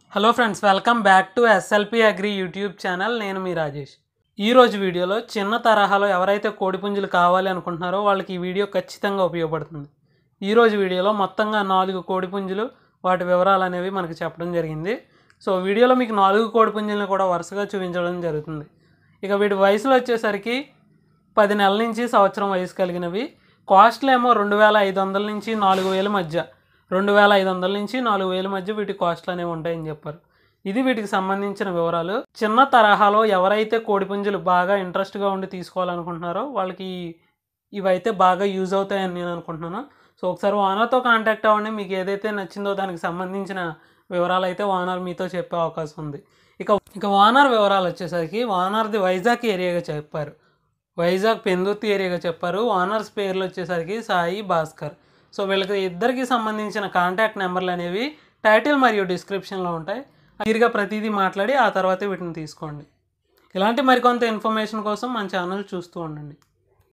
hello friends welcome back to SLP agri YouTube channel నేను మీ రాజేష్ ఈరోజు వీడియోలో చిన్న తరహాలో ఎవరైతే కోడిపుంజులు కావాలి అనుకుంటున్నారో వాళ్ళకి ఈ వీడియో ఖచ్చితంగా ఉపయోగపడుతుంది ఈరోజు వీడియోలో మొత్తంగా నాలుగు కోడిపుంజులు వాటి వివరాలు అనేవి మనకు చెప్పడం జరిగింది సో వీడియోలో మీకు నాలుగు కోడిపుంజులను కూడా వరుసగా చూపించడం జరుగుతుంది ఇక వీటి వయసులో వచ్చేసరికి పది నెలల నుంచి సంవత్సరం వయసు కలిగినవి కాస్ట్లు ఏమో రెండు వేల ఐదు వందల నుంచి నాలుగు వేల మధ్య రెండు వేల ఐదు వందల నుంచి నాలుగు వేల మధ్య వీటి కాస్ట్లు అనేవి ఉంటాయని చెప్పారు ఇది వీటికి సంబంధించిన వివరాలు చిన్న తరహాలో ఎవరైతే కోడిపుంజులు బాగా ఇంట్రెస్ట్గా ఉండి తీసుకోవాలనుకుంటున్నారో వాళ్ళకి ఈ- ఇవైతే బాగా యూజ్ అవుతాయని నేను అనుకుంటున్నాను సో ఒకసారి ఓనర్తో కాంటాక్ట్ అవ్వండి మీకు ఏదైతే నచ్చిందో దానికి సంబంధించిన వివరాలు అయితే ఓనర్ మీతో చెప్పే అవకాశం ఉంది ఇక ఇక ఓనర్ వివరాలు వచ్చేసరికి ఓనర్ది వైజాగ్ ఏరియాగా చెప్పారు వైజాగ్ పెందుర్తి ఏరియాగా చెప్పారు ఓనర్స్ పేర్లు వచ్చేసరికి సాయి భాస్కర్ సో వీళ్ళకి ఇద్దరికి సంబంధించిన కాంటాక్ట్ నెంబర్లు అనేవి టైటిల్ మరియు డిస్క్రిప్షన్లో ఉంటాయి క్లియర్గా ప్రతిదీ మాట్లాడి ఆ తర్వాతే వీటిని తీసుకోండి ఇలాంటి మరికొంత ఇన్ఫర్మేషన్ కోసం మన ఛానల్ చూస్తూ ఉండండి